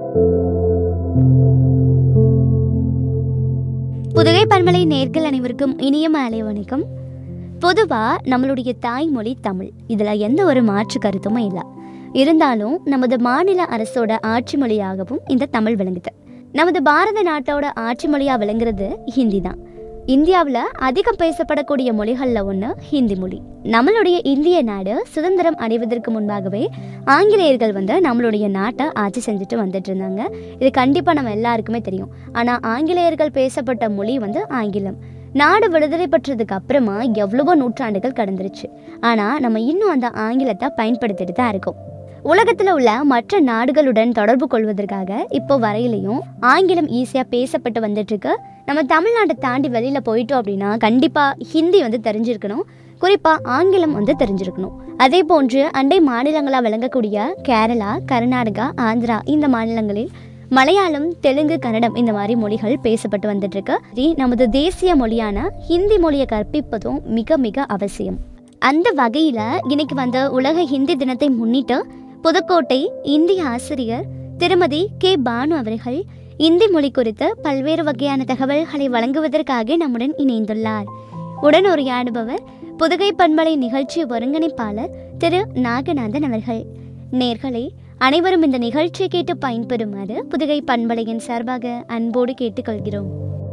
புதுகை பன்மலை நேர்கள் அனைவருக்கும் இனிய மாலை வணக்கம் பொதுவாக நம்மளுடைய தாய்மொழி தமிழ் இதில் எந்த ஒரு மாற்று கருத்துமே இல்லை இருந்தாலும் நமது மாநில அரசோட ஆட்சி மொழியாகவும் இந்த தமிழ் விளங்குது நமது பாரத நாட்டோட ஆட்சி மொழியாக விளங்குறது ஹிந்தி தான் இந்தியாவில் அதிகம் பேசப்படக்கூடிய மொழிகளில் ஒன்று ஹிந்தி மொழி நம்மளுடைய இந்திய நாடு சுதந்திரம் அடைவதற்கு முன்பாகவே ஆங்கிலேயர்கள் வந்து நம்மளுடைய நாட்டை ஆட்சி செஞ்சுட்டு வந்துட்டு இருந்தாங்க இது கண்டிப்பாக நம்ம எல்லாருக்குமே தெரியும் ஆனால் ஆங்கிலேயர்கள் பேசப்பட்ட மொழி வந்து ஆங்கிலம் நாடு விடுதலை பெற்றதுக்கு அப்புறமா எவ்வளவோ நூற்றாண்டுகள் கடந்துருச்சு ஆனால் நம்ம இன்னும் அந்த ஆங்கிலத்தை பயன்படுத்திட்டு தான் இருக்கோம் உலகத்தில் உள்ள மற்ற நாடுகளுடன் தொடர்பு கொள்வதற்காக இப்போ வரையிலையும் ஆங்கிலம் ஈஸியாக பேசப்பட்டு வந்துட்டு இருக்கு நம்ம தமிழ்நாட்டை தாண்டி வெளியில் போயிட்டோம் அப்படின்னா கண்டிப்பாக ஹிந்தி வந்து தெரிஞ்சிருக்கணும் குறிப்பாக ஆங்கிலம் வந்து தெரிஞ்சிருக்கணும் அதே போன்று அண்டை மாநிலங்களாக விளங்கக்கூடிய கேரளா கர்நாடகா ஆந்திரா இந்த மாநிலங்களில் மலையாளம் தெலுங்கு கன்னடம் இந்த மாதிரி மொழிகள் பேசப்பட்டு வந்துட்டு இருக்கு இது நமது தேசிய மொழியான ஹிந்தி மொழியை கற்பிப்பதும் மிக மிக அவசியம் அந்த வகையில் இன்னைக்கு வந்த உலக ஹிந்தி தினத்தை முன்னிட்டு புதுக்கோட்டை இந்திய ஆசிரியர் திருமதி கே பானு அவர்கள் இந்தி மொழி குறித்து பல்வேறு வகையான தகவல்களை வழங்குவதற்காக நம்முடன் இணைந்துள்ளார் உடன் உரையாடுபவர் புதுகை பண்பலை நிகழ்ச்சி ஒருங்கிணைப்பாளர் திரு நாகநாதன் அவர்கள் நேர்களே அனைவரும் இந்த நிகழ்ச்சியை கேட்டு பயன்பெறுமாறு புதுகை பண்பலையின் சார்பாக அன்போடு கேட்டுக்கொள்கிறோம்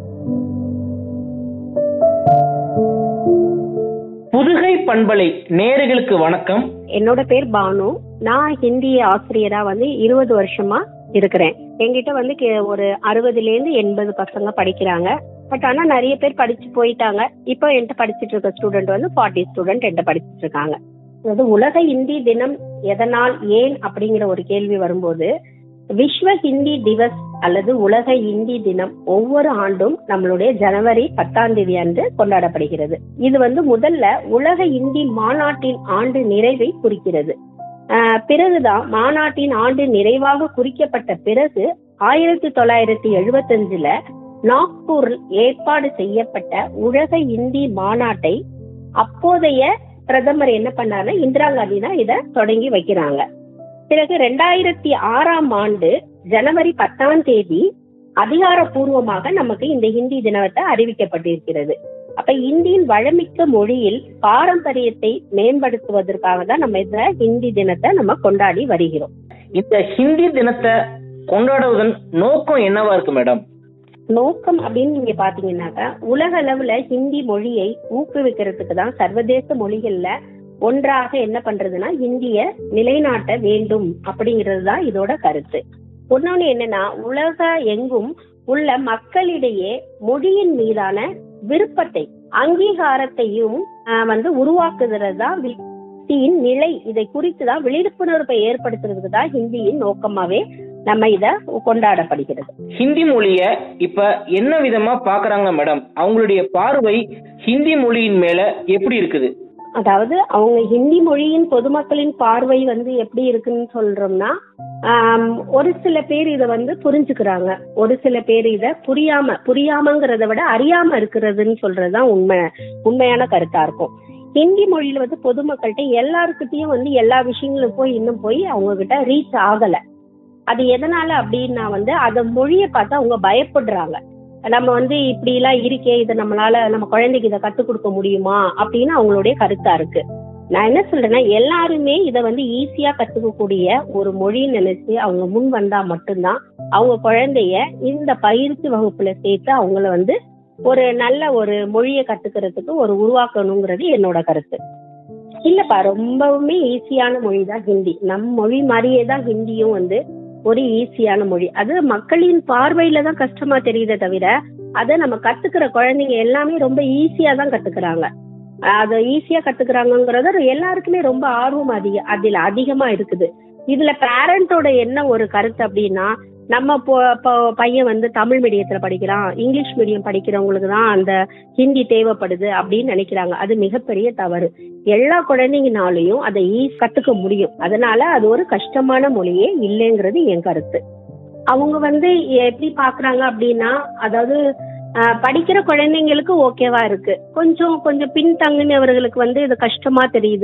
புதுகை பண்பலை நேயர்களுக்கு வணக்கம் என்னோட பேர் பானு நான் ஹிந்தி ஆசிரியரா வந்து இருபது வருஷமா இருக்கிறேன் என்கிட்ட வந்து கே- ஒரு அறுபதுல இருந்து எண்பது பசங்க படிக்கிறாங்க பட் ஆனா நிறைய பேர் படிச்சு போயிட்டாங்க இப்போ என்கிட்ட படிச்சிட்டு இருக்க ஸ்டூடெண்ட் வந்து ஃபார்ட்டி ஸ்டூடெண்ட் என்கிட்ட படிச்சிட்டு இருக்காங்க அதாவது உலக ஹிந்தி தினம் எதனால் ஏன் அப்படிங்கிற ஒரு கேள்வி வரும்போது விஸ்வ ஹிந்தி திவஸ் அல்லது உலக இந்தி தினம் ஒவ்வொரு ஆண்டும் நம்மளுடைய ஜனவரி பத்தாம் தேதி அன்று கொண்டாடப்படுகிறது இது வந்து முதல்ல உலக இந்தி மாநாட்டின் ஆண்டு நிறைவை குறிக்கிறது ஆஹ் பிறகுதான் மாநாட்டின் ஆண்டு நிறைவாக குறிக்கப்பட்ட பிறகு ஆயிரத்தி தொள்ளாயிரத்தி எழுபத்தஞ்சுல நாக்பூரில் ஏற்பாடு செய்யப்பட்ட உலக இந்தி மாநாட்டை அப்போதைய பிரதமர் என்ன பண்ணாருன்னா இந்திரா காந்தி தான் இதை தொடங்கி வைக்கிறாங்க பிறகு ரெண்டாயிரத்தி ஆறாம் ஆண்டு ஜனவரி பத்தாம் தேதி அதிகாரப்பூர்வமாக நமக்கு இந்த ஹிந்தி தினத்தை அறிவிக்கப்பட்டிருக்கிறது அப்ப இந்தியின் வளமிக்க மொழியில் பாரம்பரியத்தை மேம்படுத்துவதற்காக தான் நம்ம இந்த ஹிந்தி தினத்தை நம்ம கொண்டாடி வருகிறோம் இந்த ஹிந்தி தினத்தை கொண்டாடுவதன் நோக்கம் என்னவா இருக்கு மேடம் நோக்கம் அப்படின்னு நீங்க பாத்தீங்கன்னாக்கா உலக அளவுல ஹிந்தி மொழியை ஊக்குவிக்கிறதுக்கு தான் சர்வதேச மொழிகள்ல ஒன்றாக என்ன பண்றதுன்னா ஹிந்திய நிலைநாட்ட வேண்டும் அப்படிங்கிறது தான் இதோட கருத்து ஒன்னொன்னு என்னன்னா உலக எங்கும் உள்ள மக்களிடையே மொழியின் மீதான விருப்பத்தை அங்கீகாரத்தையும் ஆஹ், வந்து உருவாக்குகிறது தான் ஹிந்தியின் நிலை இதை குறித்து தான் விழிப்புணர்வை ஏற்படுத்துறதுக்கு தான் ஹிந்தியின் நோக்கமாவே நம்ம இத கொண்டாடப்படுகிறது ஹிந்தி மொழிய இப்ப என்ன விதமா பாக்குறாங்க மேடம் அவங்களுடைய பார்வை ஹிந்தி மொழியின் மேல எப்படி இருக்குது அதாவது அவங்க ஹிந்தி மொழியின் பொதுமக்களின் பார்வை வந்து எப்படி இருக்குன்னு சொல்றோம்னா ஆம், ஒரு சில பேர் இத வந்து புரிஞ்சுக்கிறாங்க ஒரு சில பேர் இத புரியாம புரியாமங்கிறத விட அறியாம இருக்கிறதுன்னு சொல்றதுதான் உண்மை உண்மையான கருத்தா இருக்கும் ஹிந்தி மொழியில வந்து பொதுமக்கள்கிட்ட எல்லாருக்கிட்டையும் வந்து எல்லா விஷயங்களும் போய் இன்னும் போய் அவங்க கிட்ட ரீச் ஆகல அது எதனால அப்படின்னா வந்து அந்த மொழியை பார்த்து அவங்க பயப்படுறாங்க நம்ம வந்து இப்படி எல்லாம் இருக்கே இதை நம்மளால நம்ம குழந்தைக்கு இதை கத்துக் கொடுக்க முடியுமா அப்படின்னு அவங்களுடைய கருத்தா இருக்கு நான் என்ன சொல்றேன்னா எல்லாருமே இதை வந்து ஈஸியா கத்துக்கக்கூடிய ஒரு மொழின்னு நினைச்சு அவங்க முன் வந்தா மட்டும்தான் அவங்க குழந்தைய இந்த பயிற்சி வகுப்புல சேர்த்து அவங்கள வந்து ஒரு நல்ல ஒரு மொழியை கத்துக்கிறதுக்கு ஒரு உருவாக்கணுங்கிறது என்னோட கருத்து இல்லப்பா ரொம்பவுமே ஈஸியான மொழி தான் ஹிந்தி நம் மொழி மாதிரியே தான் ஹிந்தியும் வந்து ஒரு ஈஸியான மொழி அது மக்களின் பார்வையில தான் கஷ்டமா தெரியுதே தவிர அதை நம்ம கத்துக்கிற குழந்தைங்க எல்லாமே ரொம்ப ஈஸியா தான் கத்துக்கிறாங்க அஹ் அதை ஈஸியா கத்துக்கிறாங்கங்கறது எல்லாருக்குமே ரொம்ப ஆர்வம் அதிக அதுல அதிகமா இருக்குது இதுல பேரண்டோட என்ன ஒரு கருத்து அப்படின்னா நம்ம பொ- பொ- பையன் வந்து தமிழ் மீடியத்துல படிக்கிறான் இங்கிலீஷ் மீடியம் படிக்கிறவங்களுக்கு தான் அந்த ஹிந்தி தேவைப்படுது அப்படின்னு நினைக்கிறாங்க அது மிகப்பெரிய தவறு எல்லா குழந்தைங்கனாலையும் அதை ஈ கத்துக்க முடியும் அதனால அது ஒரு கஷ்டமான மொழியே இல்லைங்கிறது என் கருத்து அவங்க வந்து எப்படி பாக்குறாங்க அப்படின்னா அதாவது ஆஹ், படிக்கிற குழந்தைங்களுக்கு ஓகேவா இருக்கு கொஞ்சம் கொஞ்சம் பின்தங்கினவர்களுக்கு வந்து இது கஷ்டமா தெரியுது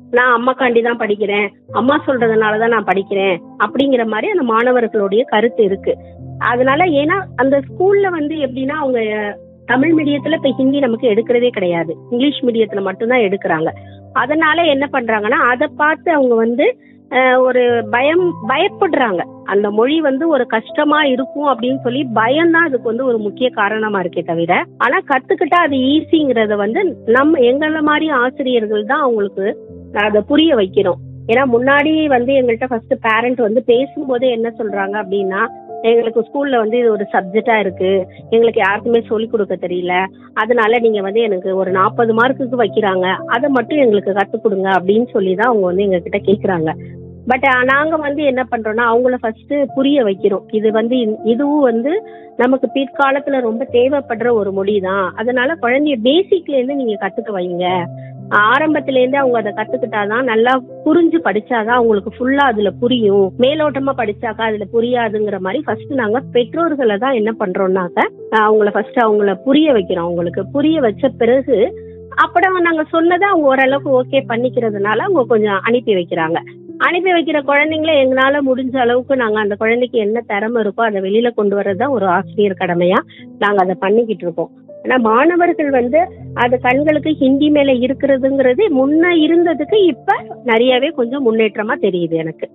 நான் அம்மாக்காண்டி தான் படிக்கிறேன் அம்மா சொல்றதுனால தான் நான் படிக்கிறேன் அப்படிங்கிற மாதிரி அந்த மாணவர்களுடைய கருத்து இருக்கு அதனால ஏன்னா அந்த ஸ்கூல்ல வந்து எப்படின்னா அவங்க தமிழ் மீடியத்துல இப்ப ஹிந்தி நமக்கு எடுக்கிறதே கிடையாது இங்கிலீஷ் மீடியத்துல மட்டும்தான் எடுக்கிறாங்க அதனால என்ன பண்றாங்கன்னா அதை பார்த்து அவங்க வந்து அஹ், ஒரு பயம் பயப்படுறாங்க அந்த மொழி வந்து ஒரு கஷ்டமா இருக்கும் அப்படின்னு சொல்லி பயம்தான் அதுக்கு வந்து ஒரு முக்கிய காரணமா இருக்கே தவிர ஆனா கத்துக்கிட்டா அது ஈஸிங்கிறத வந்து நம்ம எங்கள மாதிரி ஆசிரியர்கள் தான் அவங்களுக்கு அதை புரிய வைக்கிறோம் ஏன்னா முன்னாடி வந்து எங்கள்கிட்ட ஃபர்ஸ்ட் பேரண்ட் வந்து பேசும்போதே என்ன சொல்றாங்க அப்படின்னா எங்களுக்கு ஸ்கூல்ல வந்து இது ஒரு சப்ஜெக்டா இருக்கு எங்களுக்கு யாருக்குமே சொல்லி கொடுக்க தெரியல அதனால நீங்க வந்து எனக்கு ஒரு நாற்பது மார்க்குக்கு வைக்கிறாங்க அதை மட்டும் எங்களுக்கு கத்துக் கொடுங்க அப்படின்னு சொல்லி தான் அவங்க வந்து எங்க கிட்ட கேக்குறாங்க பட் நாங்க வந்து என்ன பண்றோம்னா அவங்கள ஃபர்ஸ்ட் புரிய வைக்கிறோம் இது வந்து இந்த- இதுவும் வந்து நமக்கு பிற்காலத்துல ரொம்ப தேவைப்படுற ஒரு மொழி தான் அதனால குழந்தைய பேசிக்ல இருந்து நீங்க கத்துக்க வைங்க ஆரம்பத்துல இருந்து அவங்க அதை கத்துக்கிட்டாதான் நல்லா புரிஞ்சு படிச்சாதான் அவங்களுக்கு ஃபுல்லா அதுல புரியும் மேலோட்டமா படிச்சாக்கா அதுல புரியாதுங்கிற மாதிரி ஃபர்ஸ்ட் நாங்க பெற்றோர்களை தான் என்ன பண்றோம்னாக்க அஹ் அவங்கள ஃபர்ஸ்ட் அவங்கள புரிய வைக்கிறோம் அவங்களுக்கு புரிய வச்ச பிறகு அப்புறம் நாங்க சொன்னதை அவங்க ஓரளவுக்கு ஓகே பண்ணிக்கிறதுனால அவங்க கொஞ்சம் அனுப்பி வைக்கிறாங்க அனுப்பி வைக்கிற குழந்தைங்கள எங்களால முடிஞ்ச அளவுக்கு நாங்க அந்த குழந்தைக்கு என்ன திறமை இருக்கோ அதை வெளியில கொண்டு வர்றதுதான் ஒரு ஆசிரியர் கடமையா நாங்க அதை பண்ணிக்கிட்டு இருக்கோம் ஆனா மாணவர்கள் வந்து அது கண்களுக்கு ஹிந்தி மேல இருக்கிறதுங்கிறது முன்ன இருந்ததுக்கு இப்ப நிறையவே கொஞ்சம் முன்னேற்றமா தெரியுது எனக்கு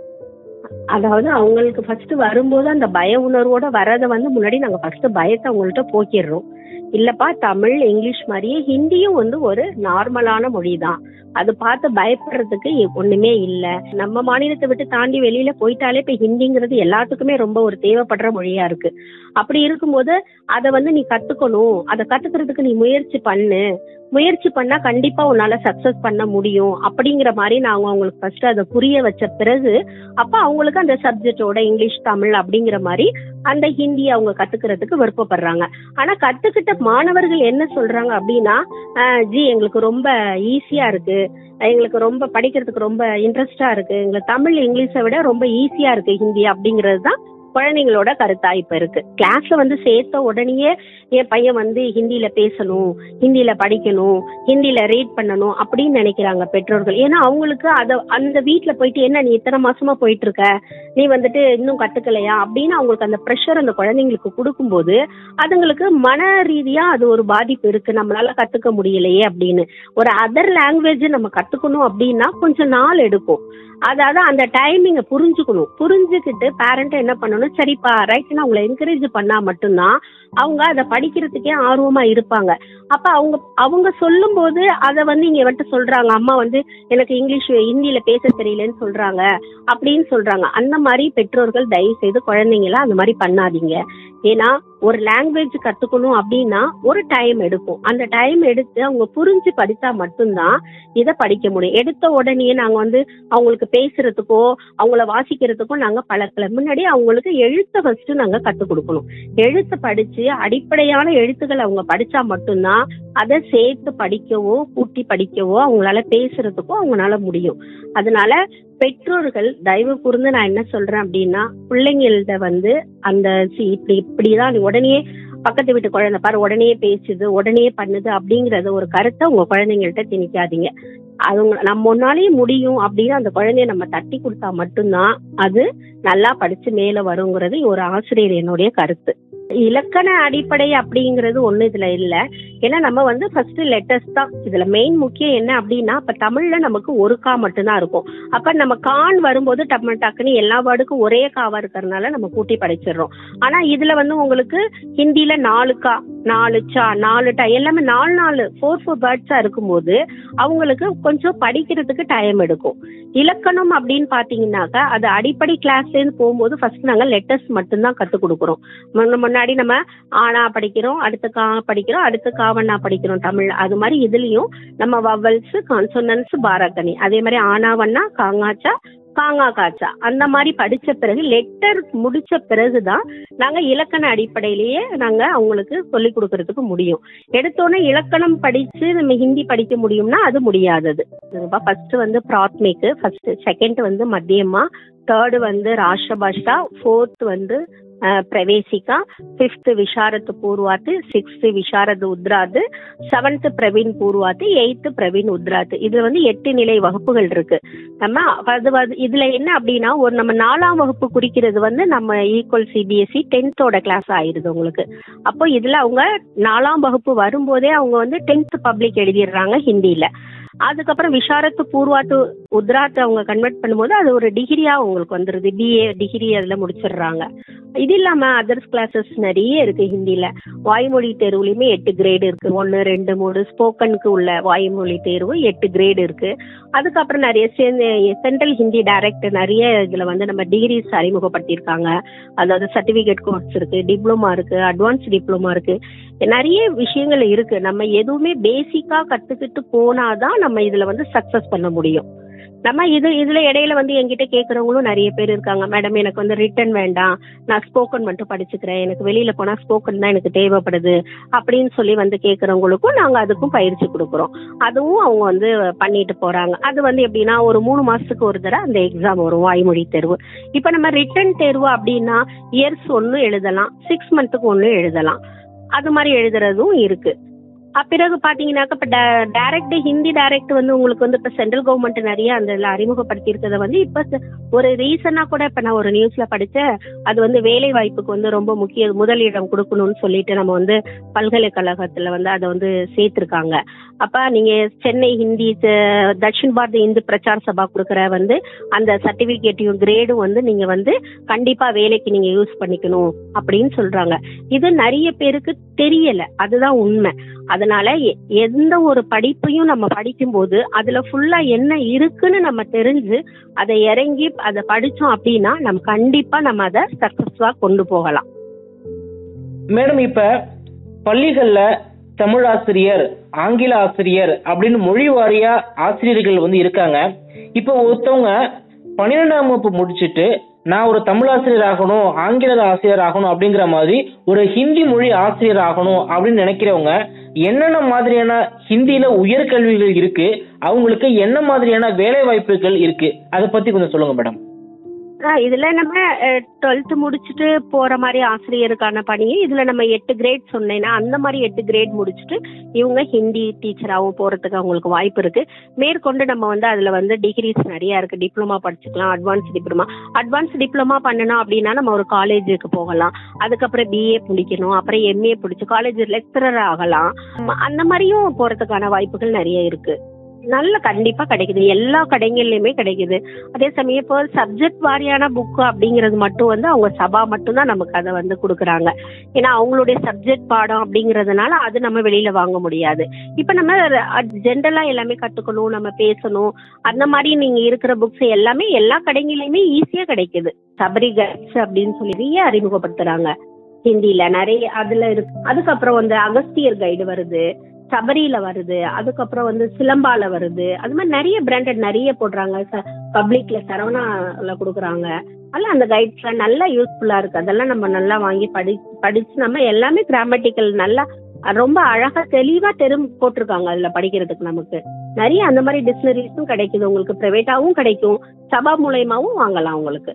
அதாவது அவங்களுக்கு ஃபர்ஸ்ட் வரும்போது அந்த பய உணர்வோட வரத வந்து முன்னாடி நாங்க ஃபர்ஸ்ட் பயத்தை அவங்கள்ட்ட போக்கிடுறோம் இல்லப்பா தமிழ் இங்கிலீஷ் மாதிரியே ஹிந்தியும் வந்து ஒரு நார்மலான மொழி தான் அது பார்த்து பயப்படுறதுக்கு எ- ஒண்ணுமே இல்ல நம்ம மாநிலத்தை விட்டு தாண்டி வெளியில போயிட்டாலே இப்ப ஹிந்திங்கிறது எல்லாத்துக்குமே ரொம்ப ஒரு தேவைப்படுற மொழியா இருக்கு அப்படி இருக்கும்போது அதை வந்து நீ கத்துக்கணும் அதை கத்துக்கிறதுக்கு நீ முயற்சி பண்ணு முயற்சி பண்ணா கண்டிப்பா உன்னால சக்சஸ் பண்ண முடியும் அப்படிங்கிற மாதிரி நாங்க அவங்களுக்கு ஃபர்ஸ்ட் அதை புரிய வச்ச பிறகு அப்ப அவங்களுக்கு அந்த சப்ஜெக்டோட இங்கிலீஷ் தமிழ் அப்படிங்கிற மாதிரி அந்த ஹிந்தி அவங்க கத்துக்கிறதுக்கு விருப்பப்படுறாங்க ஆனா கத்துக்கிட்ட மாணவர்கள் என்ன சொல்றாங்க அப்படின்னா "ஆஹ், ஜி எங்களுக்கு ரொம்ப ஈஸியா இருக்கு எங்களுக்கு ரொம்ப படிக்கிறதுக்கு ரொம்ப இன்ட்ரெஸ்டா இருக்கு எங்களுக்கு தமிழ் இங்கிலீஷை விட ரொம்ப ஈஸியா இருக்கு ஹிந்தி அப்படிங்கிறது தான் குழந்தைங்களோட கருத்தா இப்ப இருக்கு கிளாஸ்ல வந்து சேர்த்த உடனேயே என் பையன் வந்து ஹிந்தியில பேசணும் ஹிந்தியில படிக்கணும் ஹிந்தியில ரீட் பண்ணணும் அப்படின்னு நினைக்கிறாங்க பெற்றோர்கள் ஏன்னா அவங்களுக்கு அத அந்த வீட்ல போயிட்டு என்ன நீ இத்தனை மாசமா போயிட்டு இருக்க நீ வந்துட்டு இன்னும் கத்துக்கலையா அப்படின்னு அவங்களுக்கு அந்த ப்ரெஷர் அந்த குழந்தைங்களுக்கு கொடுக்கும்போது அதுங்களுக்கு மன ரீதியா அது ஒரு பாதிப்பு இருக்கு நம்மளால கத்துக்க முடியலையே அப்படின்னு ஒரு அதர் லாங்குவேஜ் நம்ம கத்துக்கணும் அப்படின்னா கொஞ்சம் நாள் எடுக்கும் அதாவது அந்த டைமிங்க புரிஞ்சுக்கணும் புரிஞ்சுக்கிட்டு பேரண்ட் என்ன பண்ணணும் சரிப்பா ரைட் நான் உங்களை என்கரேஜ் பண்ணா மட்டும்தான் அவங்க அதை படிக்கிறதுக்கே ஆர்வமா இருப்பாங்க அப்ப அவங்க அவங்க சொல்லும் போது அதை வந்து இங்க வந்துட்டு சொல்றாங்க அம்மா வந்து எனக்கு இங்கிலீஷ் ஹிந்தியில பேச தெரியலன்னு சொல்றாங்க அப்படின்னு சொல்றாங்க அந்த மாதிரி பெற்றோர்கள் தயவு செய்து குழந்தைங்கள அந்த மாதிரி பண்ணாதீங்க ஏன்னா ஒரு லாங்குவேஜ் கத்துக்கணும் அப்படின்னா ஒரு டைம் எடுக்கும் அந்த டைம் எடுத்து அவங்க புரிஞ்சு படிச்சா மட்டும்தான் இதை படிக்க முடியும் எடுத்த உடனே நாங்க வந்து அவங்களுக்கு பேசுறதுக்கோ அவங்கள வாசிக்கிறதுக்கோ நாங்க பழக்கல முன்னாடி அவங்களுக்கு எழுத்த ஃபர்ஸ்ட் நாங்க கத்துக் கொடுக்கணும் எழுத்து படிச்சு அடிப்படையான எழுத்துக்கள் அவங்க படிச்சா மட்டும்தான் அதை சேர்த்து படிக்கவோ கூட்டி படிக்கவோ அவங்களால பேசுறதுக்கோ அவங்களால முடியும் அதனால பெற்றோர்கள் தயவு கூர்ந்து நான் என்ன சொல்றேன் அப்படின்னா பிள்ளைங்கள்ட்ட வந்து அந்த சி இப்படி இப்படிதான் நீ உடனே பக்கத்து வீட்டு குழந்தை பாரு உடனே பேசுது உடனே பண்ணுது அப்படிங்கறத ஒரு கருத்தை உங்க குழந்தைங்கள்ட்ட திணிக்காதீங்க அவங்க நம்ம முன்னாலேயே முடியும் அப்படின்னு அந்த குழந்தைய நம்ம தட்டி கொடுத்தா மட்டும்தான் அது நல்லா படிச்சு மேல வருங்கிறது ஒரு ஆசிரியர் என்னுடைய கருத்து இலக்கண அடிப்படை அப்படிங்கிறது ஒண்ணு இதுல இல்ல ஏன்னா நம்ம வந்து ஃபர்ஸ்ட் லெட்டர்ஸ் தான் இதுல மெயின் முக்கியம் என்ன அப்படின்னா இப்ப தமிழ்ல நமக்கு ஒரு கா மட்டும்தான் இருக்கும் அப்ப நம்ம கான் வரும்போது டம்ம டக்குன்னு எல்லா வேர்டுக்கும் ஒரே காவா இருக்கிறதுனால நம்ம கூட்டி படிச்சிடுறோம் ஆனா இதுல வந்து உங்களுக்கு ஹிந்தில நாலு கா நாலு சா நாலு டா எல்லாமே நாலு நாலு ஃபோர் ஃபோர் பேர்ட்ஸா இருக்கும்போது அவங்களுக்கு கொஞ்சம் படிக்கிறதுக்கு டைம் எடுக்கும் இலக்கணம் அப்படின்னு பாத்தீங்கன்னாக்கா அது அடிப்படை கிளாஸ்ல இருந்து போகும்போது ஃபர்ஸ்ட் நாங்க லெட்டர்ஸ் மட்டும்தான் கத்து கொடுக்குறோம் முன்ன- முன்னாடி நம்ம ஆனா படிக்கிறோம் அடுத்து கா படிக்கிறோம் அடுத்து காவண்ணா படிக்கிறோம் தமிழ் அது மாதிரி இதுலயும் நம்ம வவல்ஸ் கான்சோனன்ஸ் பாரகனி அதே மாதிரி ஆனாவண்ணா காங்காச்சா காங்கா காச்சா அந்த மாதிரி படிச்ச பிறகு லெட்டர் முடிச்ச பிறகுதான் நாங்க இலக்கண அடிப்படையிலேயே நாங்க அவங்களுக்கு சொல்லி கொடுக்கறதுக்கு முடியும் எடுத்தோன்னே இலக்கணம் படிச்சு நம்ம ஹிந்தி படிக்க முடியும்னா அது முடியாதது ஃபர்ஸ்ட் வந்து பிராத்மிக் ஃபர்ஸ்ட் செகண்ட் வந்து மத்தியமா தேர்டு வந்து ராஷ்டிர பாஷா ஃபோர்த் வந்து Praveshika fifth Visharad Purvardh sixth Visharad Uttarardh seventh Praveen Purvardh eighth Praveen Uttarardh இது வந்து எட்டு நிலை வகுப்புகள் இருக்கு நம்ம அது வந்து- இதுல என்ன அப்படின்னா ஒரு நம்ம நாலாம் வகுப்பு குறிக்கிறது வந்து நம்ம ஈக்குவல் சிபிஎஸ்சி டென்த்தோட கிளாஸ் ஆயிருது உங்களுக்கு அப்போ இதுல அவங்க நாலாம் வகுப்பு வரும்போதே அவங்க வந்து டென்த் பப்ளிக் எழுதிடுறாங்க ஹிந்தியில அதுக்கப்புறம் விசாரத்து பூர்வாத்து உத்ராத்து அவங்க கன்வெர்ட் பண்ணும்போது அது ஒரு டிகிரியா உங்களுக்கு வந்துருது பிஏ டிகிரி அதுல முடிச்சிடுறாங்க இது இல்லாம அதர்ஸ் கிளாஸஸ் நிறைய இருக்கு ஹிந்தில வாய்மொழி தேர்வுலயுமே எட்டு கிரேடு இருக்கு ஒன்னு ரெண்டு மூணு ஸ்போக்கனுக்கு உள்ள வாய்மொழி தேர்வு எட்டு கிரேடு இருக்கு அதுக்கப்புறம் நிறைய சென்ட்ரல் ஹிந்தி டைரக்ட் நிறைய இதுல வந்து நம்ம டிகிரிஸ் அறிமுகப்படுத்தியிருக்காங்க அதாவது சர்டிபிகேட் கோர்ஸ் இருக்கு டிப்ளமா இருக்கு அட்வான்ஸ் டிப்ளமா இருக்கு நிறைய விஷயங்கள் இருக்கு நம்ம எதுவுமே பேசிக்கா கத்துக்கிட்டு போனாதான் நம்ம இதுல வந்து சக்சஸ் பண்ண முடியும் நம்ம இது இதுல இடையில வந்து என்கிட்ட கேக்குறவங்களும் நிறைய பேர் இருக்காங்க மேடம் எனக்கு வந்து ரிட்டன் வேண்டாம் நான் ஸ்போக்கன் மட்டும் படிச்சுக்கிறேன் எனக்கு வெளியில போனா ஸ்போக்கன் தான் எனக்கு தேவைப்படுது அப்படின்னு சொல்லி வந்து கேக்குறவங்களுக்கும் நாங்க அதுக்கும் பயிற்சி கொடுக்குறோம் அதுவும் அவங்க வந்து பண்ணிட்டு போறாங்க அது வந்து எப்படின்னா ஒரு மூணு மாசத்துக்கு ஒரு தடவை அந்த எக்ஸாம் வரும் வாய்மொழி தேர்வு இப்ப நம்ம ரிட்டன் தேர்வு அப்படின்னா இயர்ஸ் ஒன்னு எழுதலாம் சிக்ஸ் மந்த்துக்கு ஒன்னு எழுதலாம் அது மாதிரி எழுதுறதும் இருக்கு அப் பிறகு பாத்தீங்கன்னாக்க இப்ப டைரக்ட் ஹிந்தி டைரக்ட் வந்து உங்களுக்கு வந்து இப்ப சென்ட்ரல் கவர்மெண்ட் நிறைய அந்த இதுல அறிமுகப்படுத்தி இருக்கிறத வந்து இப்ப ச- ஒரு ரீசனா கூட இப்ப நான் ஒரு நியூஸ்ல படிச்சேன் அது வந்து வேலை வாய்ப்புக்கு வந்து ரொம்ப முக்கிய முதலிடம் கொடுக்கணும்னு சொல்லிட்டு நம்ம வந்து பல்கலைக்கழகத்துல வந்து அதை வந்து சேர்த்திருக்காங்க அப்ப நீங்க சென்னை ஹிந்தி ச- தக்ஷின் பாரத இந்து பிரச்சார சபா கொடுக்குற வந்து அந்த சர்டிபிகேட்டையும் கிரேடும் வந்து நீங்க வந்து கண்டிப்பா வேலைக்கு நீங்க யூஸ் பண்ணிக்கணும் அப்படின்னு சொல்றாங்க இது நிறைய பேருக்கு தெரியல அதுதான் உண்மை அதனால எ- எந்த ஒரு படிப்பையும் நம்ம படிக்கும்போது அதுல ஃபுல்லா என்ன இருக்குன்னு நம்ம தெரிஞ்சு அதை இறங்கி அதை படிச்சோம் அப்படின்னா நம்ம கண்டிப்பா நம்ம அதை சக்சஸ்ஃபுல்லா கொண்டு போகலாம் மேடம் இப்ப பள்ளிகள்ல தமிழ் ஆசிரியர் ஆங்கில ஆசிரியர் அப்படின்னு மொழி வாரியா ஆசிரியர்கள் வந்து இருக்காங்க இப்போ ஒருத்தவங்க பன்னிரெண்டாம் வகுப்பு முடிச்சிட்டு நான் ஒரு தமிழ் ஆசிரியர் ஆகணும் ஆங்கில ஆசிரியர் ஆகணும் அப்படிங்கிற மாதிரி ஒரு ஹிந்தி மொழி ஆசிரியர் ஆகணும் அப்படின்னு நினைக்கிறவங்க என்னென்ன மாதிரியான ஹிந்தியில உயர்கல்விகள் இருக்கு அவங்களுக்கு என்ன மாதிரியான வேலை வாய்ப்புகள் இருக்கு அதை பத்தி கொஞ்சம் சொல்லுங்க மேடம் ஆஹ் இதுல நம்ம டுவெல்த் முடிச்சுட்டு போற மாதிரி ஆசிரியருக்கான பணி இதுல நம்ம எட்டு கிரேட் சொன்னேன்னா அந்த மாதிரி எட்டு கிரேட் முடிச்சுட்டு இவங்க ஹிந்தி டீச்சராகவும் போறதுக்கு அவங்களுக்கு வாய்ப்பு இருக்கு மேற்கொண்டு நம்ம வந்து அதுல வந்து டிகிரிஸ் நிறைய இருக்கு டிப்ளமா படிச்சுக்கலாம் அட்வான்ஸ் டிப்ளமா அட்வான்ஸ் டிப்ளமா பண்ணணும் அப்படின்னா நம்ம ஒரு காலேஜுக்கு போகலாம் அதுக்கப்புறம் பிஏ முடிக்கணும் அப்புறம் எம்ஏ பிடிச்சி காலேஜ் லெக்சரர் ஆகலாம் அந்த மாதிரியும் போறதுக்கான வாய்ப்புகள் நிறைய இருக்கு நல்ல கண்டிப்பா கிடைக்குது எல்லா கடைகள்லயுமே கிடைக்குது அதே சமயம் இப்போ சப்ஜெக்ட் வாரியான புக் அப்படிங்கிறது மட்டும் வந்து அவங்க சபா மட்டும்தான் நமக்கு அதை வந்து கொடுக்குறாங்க ஏன்னா அவங்களுடைய சப்ஜெக்ட் பாடம் அப்படிங்கறதுனால அது நம்ம வெளியில வாங்க முடியாது இப்ப நம்ம ஜென்ரலா எல்லாமே கத்துக்கணும் நம்ம பேசணும் அந்த மாதிரி நீங்க இருக்கிற புக்ஸ் எல்லாமே எல்லா கடைகள்லயுமே ஈஸியா கிடைக்குது சபரி கைட்ஸ் அப்படின்னு சொல்லி நிறைய அறிமுகப்படுத்துறாங்க ஹிந்தில நிறைய அதுல இருக்கு அதுக்கப்புறம் வந்து அகஸ்தியர் கைடு வருது சபரியில வருது அதுக்கப்புறம் வந்து சிலம்பால வருது அது மாதிரி நிறைய பிராண்டட் நிறைய போடுறாங்க பப்ளிக்ல சரவணால கொடுக்குறாங்க அதெல்லாம் அந்த கைட்ஸ்லாம் நல்லா யூஸ்ஃபுல்லா இருக்கு அதெல்லாம் நம்ம நல்லா வாங்கி படி படிச்சு நம்ம எல்லாமே கிராமட்டிக்கல் நல்லா ரொம்ப அழகா தெளிவா தெரும் போட்டிருக்காங்க அதுல படிக்கிறதுக்கு நமக்கு நிறைய அந்த மாதிரி டிக்ஷனரிஸும் கிடைக்குது உங்களுக்கு பிரைவேட்டாவும் கிடைக்கும் சபா மூலயமாவும் வாங்கலாம் உங்களுக்கு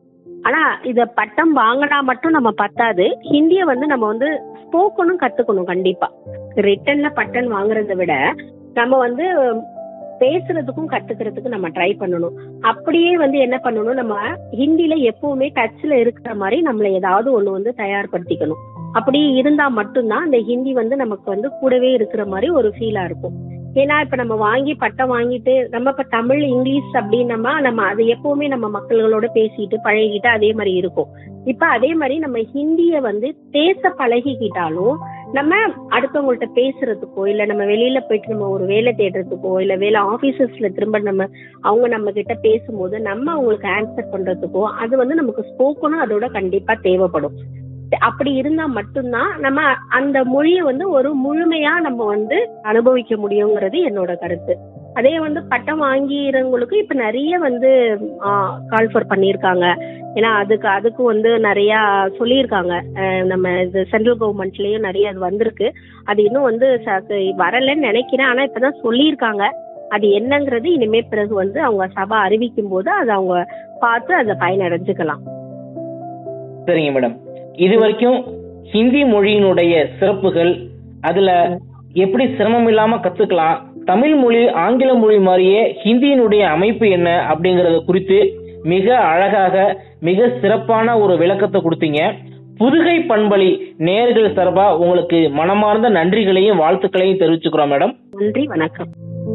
ஆனா இத பட்டம் வாங்கினா மட்டும் நம்ம பத்தாது ஹிந்திய வந்து நம்ம வந்து ஸ்போக்கனும் கத்துக்கணும் கண்டிப்பா ரிட்டன்ல பட்டன் வாங்குறதை விட நம்ம வந்து பேசுறதுக்கும் கத்துக்கிறதுக்கு நம்ம ட்ரை பண்ணணும் அப்படியே வந்து என்ன பண்ணணும் நம்ம ஹிந்தில எப்பவுமே டச்ல இருக்கிற மாதிரி நம்மள ஏதாவது ஒண்ணு வந்து தயார்படுத்திக்கணும் அப்படி இருந்தா மட்டும்தான் அந்த ஹிந்தி வந்து நமக்கு வந்து கூடவே இருக்கிற மாதிரி ஒரு ஃபீலா இருக்கும் ஏன்னா இப்ப நம்ம வாங்கி பட்டம் வாங்கிட்டு நம்ம இப்ப தமிழ் இங்கிலீஷ் அப்படின்னமா நம்ம அது எப்பவுமே நம்ம மக்கள்களோட பேசிட்டு பழகிட்டு அதே மாதிரி இருக்கும் இப்ப அதே மாதிரி நம்ம ஹிந்திய வந்து பேச பழகிக்கிட்டாலும் நம்ம அடுத்தவங்கள்ட்ட பேசுறதுக்கோ இல்ல நம்ம வெளியில போயிட்டு நம்ம ஒரு வேலை தேடுறதுக்கோ இல்ல வேலை ஆபீசஸ்ல திரும்ப நம்ம அவங்க நம்ம கிட்ட பேசும்போது நம்ம அவங்களுக்கு ஆன்சர் பண்றதுக்கோ அது வந்து நமக்கு ஸ்போக்கனும் அதோட கண்டிப்பா தேவைப்படும் அப்படி இருந்தா மட்டும்தான் நம்ம அந்த மொழியை வந்து ஒரு முழுமையா நம்ம வந்து அனுபவிக்க முடியுங்கிறது என்னோட கருத்து அதே வந்து பட்டம் வாங்கிறவங்களுக்கு இப்ப நிறைய வந்து கால்ஃபர் பண்ணியிருக்காங்க ஏன்னா அதுக்கு அதுக்கு வந்து நிறைய சொல்லியிருக்காங்க நம்ம இது சென்ட்ரல் கவர்மெண்ட்லயும் நிறைய அது வந்திருக்கு அது இன்னும் வந்து வரலன்னு நினைக்கிறேன் ஆனா இப்பதான் சொல்லியிருக்காங்க அது என்னங்கிறது இனிமே பிறகு வந்து அவங்க சபா அறிவிக்கும் போது அதை அவங்க பார்த்து அதை பயனடைஞ்சுக்கலாம் சரிங்க மேடம் இது வரைக்கும் ஹிந்தி மொழியினுடைய சிறப்புகள் அதுல எப்படி சிரமம் இல்லாம கத்துக்கலாம் தமிழ் மொழி ஆங்கில மொழி மாதிரியே ஹிந்தியினுடைய அமைப்பு என்ன அப்படிங்கறது குறித்து மிக அழகாக மிக சிறப்பான ஒரு விளக்கத்தை கொடுத்தீங்க புதுகை பண்பலி நேர்கள் சார்பா உங்களுக்கு மனமார்ந்த நன்றிகளையும் வாழ்த்துக்களையும் தெரிவிச்சுக்கிறோம் மேடம் நன்றி வணக்கம்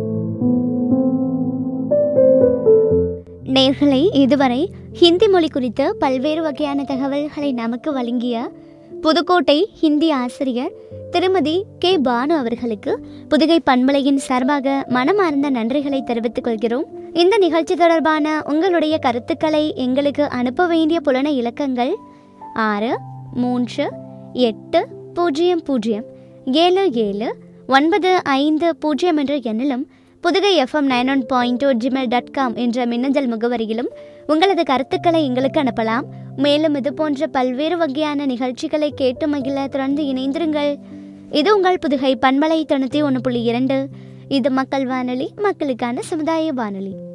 நேர்களை இதுவரை ஹிந்தி மொழி குறித்த பல்வேறு வகையான தகவல்களை நமக்கு வழங்கிய புதுக்கோட்டை ஹிந்தி ஆசிரியர் திருமதி கே பானு அவர்களுக்கு புதுகை பண்பலையின் சார்பாக மனமார்ந்த நன்றிகளை தெரிவித்துக் கொள்கிறோம் இந்த நிகழ்ச்சி தொடர்பான உங்களுடைய கருத்துக்களை எங்களுக்கு அனுப்ப வேண்டிய புலன இலக்கங்கள் ஆறு மூன்று எட்டு பூஜ்ஜியம் பூஜ்ஜியம் ஏழு ஏழு ஒன்பது ஐந்து பூஜ்ஜியம் என்ற எண்ணிலும் Pudhugai FM nine one point two Gmail dot com என்ற மின்னஞ்சல் முகவரியிலும் உங்களது கருத்துக்களை எங்களுக்கு அனுப்பலாம் மேலும் இது போன்ற பல்வேறு வகையான நிகழ்ச்சிகளை கேட்டு மகிழ தொடர்ந்து இணைந்திருங்கள் இது உங்கள் புதுகை பண்பலை தொண்ணூற்றி ஒன்று புள்ளி இரண்டு இது மக்கள் வானொலி மக்களுக்கான சமுதாய வானொலி